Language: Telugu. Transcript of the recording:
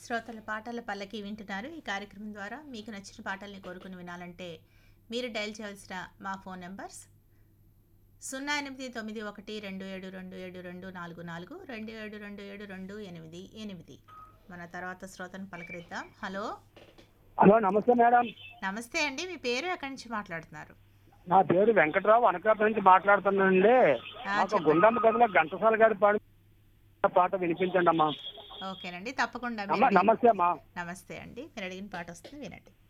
శ్రోతల పాటల పల్లకి వింటున్నారు ఈ కార్యక్రమం ద్వారా మీకు నచ్చిన పాటల్ని కోరుకుని వినాలంటే మీరు డయల్ చేయాల్సిన మా ఫోన్ నెంబర్స్ సున్నా ఎనిమిది తొమ్మిది ఒకటి రెండు ఏడు రెండు ఏడు రెండు నాలుగు నాలుగు రెండు ఏడు రెండు ఏడు రెండు ఎనిమిది ఎనిమిది మన తర్వాత శ్రోతను పలకరిద్దాం హలో హలో నమస్తే మేడం నమస్తే అండి మీ పేరు ఎక్కడి నుంచి మాట్లాడుతున్నారు నా పేరు వెంకట్రావు అనకాపల్లి నుంచి మాట్లాడుతున్నానండి ఆ, మాకు చెప్పండి. గుండమ్మ కథలో ఘంటసాల గారి పాడి పాట వినిపించండి అమ్మా ఓకేనండి తప్పకుండా నమ- మీరు అడిగిన- నమస్తే అమ్మా నమస్తే అండి మీరు అడిగిన పాట వస్తుంది వినండి